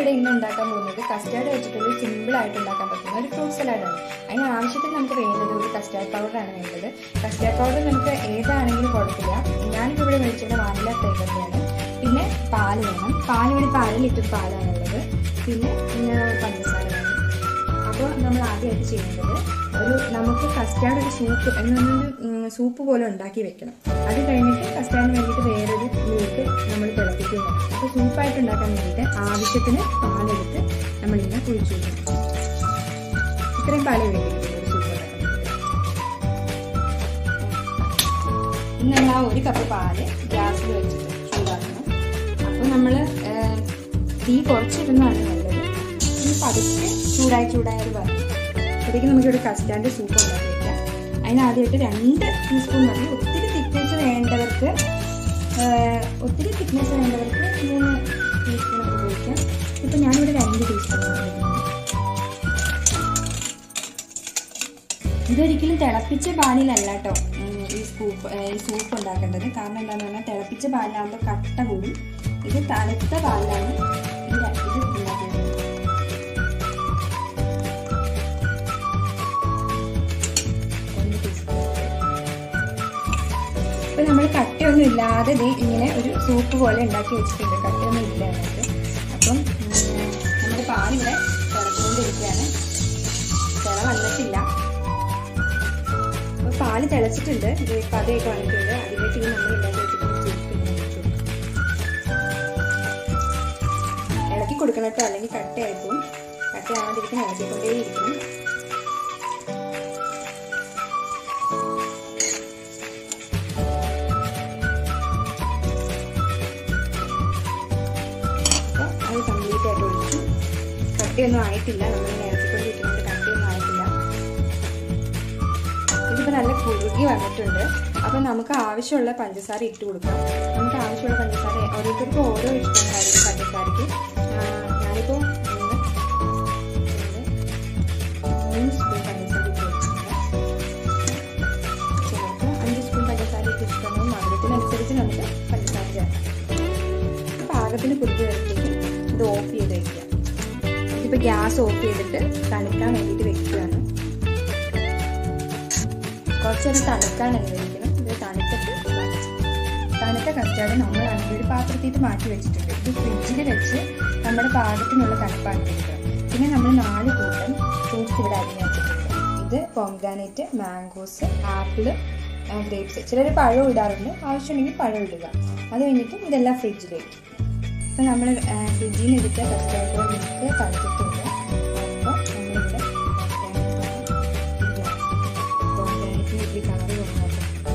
നമ്മളിവിടെ ഇന്ന് ഉണ്ടാക്കാൻ പോകുന്നത് കസ്റ്റാർഡ് വെച്ചിട്ടൊരു സിമ്പിൾ ആയിട്ട് ഉണ്ടാക്കാൻ പറ്റുന്ന ഒരു ഫ്രൂട്ട് സലാഡാണ് അതിന് ആവശ്യത്തിന് നമുക്ക് വേണ്ടത് ഒരു കസ്റ്റാർഡ് പൗഡറാണ് വേണ്ടത് കസ്റ്റാർഡ് പൗഡർ നമുക്ക് ഏതാണെങ്കിലും കുഴപ്പമില്ല ഞാനിപ്പോൾ ഇവിടെ മേടിച്ചത് വാനില ഫ്ലേവറിലാണ് പിന്നെ പാല് വേണം പാല് ഇവിടെ പാല് ലിറ്റർ പാലാണുള്ളത് പിന്നെ പിന്നെ പഞ്ചസാര വേണം അപ്പോൾ നമ്മൾ ആദ്യമായിട്ട് ചെയ്യേണ്ടത് ഒരു നമുക്ക് കസ്റ്റാർഡ് ഒരു സൂപ്പ് എന്നൊരു സൂപ്പ് പോലെ ഉണ്ടാക്കി വെക്കണം അത് കഴിഞ്ഞിട്ട് കസ്റ്റാർഡിന് വേണ്ടിയിട്ട് വേറൊരു മിൽക്ക് നമ്മൾ തിളപ്പിക്കുന്നു അപ്പോൾ സൂപ്പായിട്ട് ഉണ്ടാക്കാൻ വേണ്ടിയിട്ട് ആവശ്യത്തിന് പാലെടുത്ത് നമ്മളിങ്ങനെ കുഴിച്ചു വെക്കണം ഇത്രയും പാലേ വേണ്ടിയിട്ടുള്ളൂ ഒരു സൂപ്പ് ഉണ്ടാക്കാൻ ഇന്ന് നമ്മൾ ആ ഒരു കപ്പ് പാല് ഗ്യാസിൽ വെച്ചിട്ട് ചൂടാക്കണം അപ്പോൾ നമ്മൾ തീ കുറച്ചിരുന്നാണ് നല്ലത് ഇനി പതുക്കെ ചൂടായി ചൂടായത് പറഞ്ഞു അപ്പോഴേക്കും നമുക്കിവിടെ കസ്റ്റാർഡ് സൂപ്പ് ഉണ്ടാക്കി വെക്കാം അതിന് ആദ്യമായിട്ട് രണ്ട് ടീസ്പൂൺ മതി ഒത്തിരി തിക്നെസ് വേണ്ടവർക്ക് ഒത്തിരി തിക്നെസ് വേണ്ടവർക്ക് മൂന്ന് ടീസ്പൂൺ ഉപയോഗിക്കാം ഇപ്പം ഞാനിവിടെ രണ്ട് ടീസ്പൂൺ ഇതൊരിക്കലും തിളപ്പിച്ച പാലിലല്ല കേട്ടോ ഈ സൂപ്പ് ഈ സൂപ്പ് ഉണ്ടാക്കേണ്ടത് കാരണം എന്താണെന്ന് പറഞ്ഞാൽ തിളപ്പിച്ച പാലിലാകുമ്പോൾ കട്ട കൂടും ഇത് തണുത്ത പാലിലാണ് ഇത് ഇത് ഉണ്ടാക്കുന്നത് ഇപ്പൊ നമ്മൾ കട്ടയൊന്നും ഇല്ലാതെ ദേ ഇങ്ങനെ ഒരു സൂപ്പ് പോലെ ഉണ്ടാക്കി വെച്ചിട്ടുണ്ട് കട്ടയൊന്നും ഇല്ല അതിനകത്ത് അപ്പം നമ്മുടെ പാലിവിടെ തിളച്ചുകൊണ്ടിരിക്കുകയാണ് തിള വന്നിട്ടില്ല അപ്പൊ പാല് തിളച്ചിട്ടുണ്ട് ഇത് കഥയൊക്കെ വന്നിട്ടുണ്ട് അതിലേക്ക് ഇനി നമ്മൾ ഉണ്ടാക്കി വെച്ചിട്ടുണ്ട് സൂപ്പ് ഇങ്ങനെ ഒഴിച്ച് കൊടുക്കാം. ഇളക്കി കൊടുക്കണം കേട്ടോ അല്ലെങ്കിൽ കട്ടയായിപ്പോവും കട്ടയാവാതിരിക്കാൻ ഇളക്കിക്കൊണ്ടേയിരിക്കണം അത് കംപ്ലീറ്റ് ആയിട്ട് ഒഴിച്ചു കട്ടിയൊന്നും ആയിട്ടില്ല നമ്മൾ ഇറക്കിക്കൊണ്ടിരിക്കുന്നത് കട്ടിയൊന്നും ആയിട്ടില്ല ഇതിപ്പോൾ നല്ല കുറുകി വന്നിട്ടുണ്ട് അപ്പം നമുക്ക് ആവശ്യമുള്ള പഞ്ചസാര ഇട്ട് കൊടുക്കാം നമുക്ക് ആവശ്യമുള്ള പഞ്ചസാര ഓരോരുത്തർക്കും ഓരോ ഇഷ്ടങ്ങളായിരിക്കും പഞ്ചസാരയ്ക്ക് ഞാനിപ്പോൾ മൂന്ന് സ്പൂൺ പഞ്ചസാര ഇട്ട് കൊടുക്കുന്നുണ്ട് ചിലർക്ക് അഞ്ച് സ്പൂൺ പഞ്ചസാര ഇട്ട് ഇഷ്ടമോ മധുരത്തിനനുസരിച്ച് നമുക്ക് പഞ്ചസാര ചേർക്കാം പാകത്തിന് കുറുകി വരുമ്പോഴേക്കും ഇത് ഓഫ് ചെയ്ത് വെക്കുക ഇതിപ്പോൾ ഗ്യാസ് ഓഫ് ചെയ്തിട്ട് തണുക്കാൻ വേണ്ടിയിട്ട് വെക്കുകയാണ് കുറച്ചൊരു തണുക്കാൻ അനുവദിക്കണം ഇത് തണുത്തിട്ട് തണുത്ത കസ്റ്റാർഡ് നമ്മളാണെങ്കിൽ ഒരു പാത്രത്തിട്ട് മാറ്റി വെച്ചിട്ടുണ്ട് ഇത് ഫ്രിഡ്ജിൽ വെച്ച് നമ്മുടെ പാകത്തിനുള്ള തണുപ്പാക്കി എടുക്കണം പിന്നെ നമ്മൾ നാല് കൂട്ടം ഫ്രൂട്ട്സ് ഇവിടെ അരിഞ്ഞ് വെച്ചിട്ടുണ്ട് ഇത് പോംഗ്രാനൈറ്റ് മാംഗോസ് ആപ്പിള് ഗ്രേപ്സ് ചിലർ പഴം ഇടാറുണ്ട് ആവശ്യമുണ്ടെങ്കിൽ പഴം ഇടുക അത് കഴിഞ്ഞിട്ട് ഇതെല്ലാം ഫ്രിഡ്ജിലേക്ക് അപ്പം നമ്മൾ ഫ്രിഡ്ജിൽ നിന്ന് എടുത്ത കസ്റ്റാർഡ് മിൽക്ക് തണുത്തിട്ടുണ്ട് അപ്പോൾ നമ്മളിവിടെ വലിയ കളറ് വന്നത്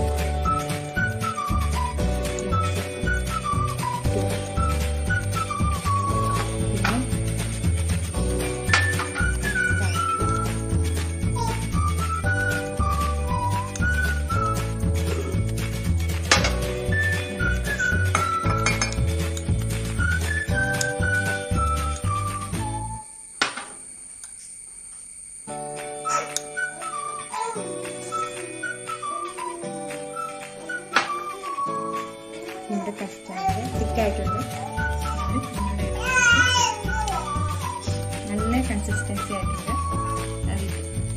നമ്മുടെ കസ്റ്റാർഡ് തിക്കായിട്ടുണ്ട് നല്ല കൺസിസ്റ്റൻസി ആയിട്ടുണ്ട് അത്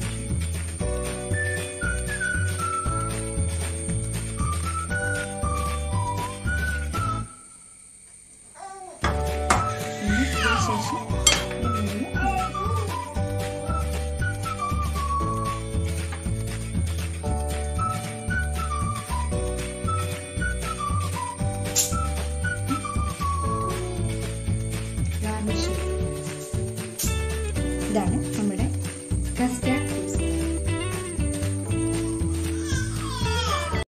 ശേഷം ഗാർണിഷ് ഇതാണ് നമ്മുടെ കസ്റ്റാർഡ്